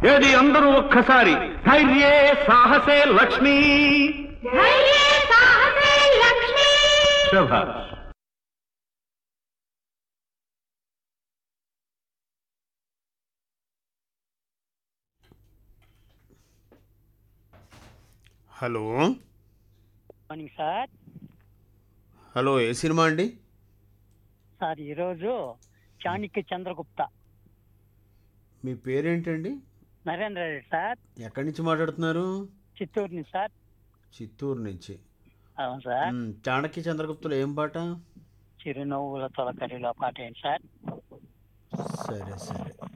ఏది అందరూ ఒక్కసారి ధైర్యే సాహసే లక్ష్మి ధైర్యే సాహసే లక్ష్మి శభాష్ హలో మార్నింగ్ సార్ హలో ఏ సినిమా అండి సార్ ఈరోజు చాణక్య చంద్రగుప్త మీ పేరేంటండి నరేంద్ర రెడ్డి సార్ ఎక్కడి నుంచి మాట్లాడుతున్నారు చిత్తూరు నుంచి సార్ చిత్తూరు నుంచి అవును సార్ మ్, చాణక్య చంద్రగుప్తులు ఏం పాట చిరునవ్వుల తొలకరిలో పాట ఏంటి సార్ సరే సరే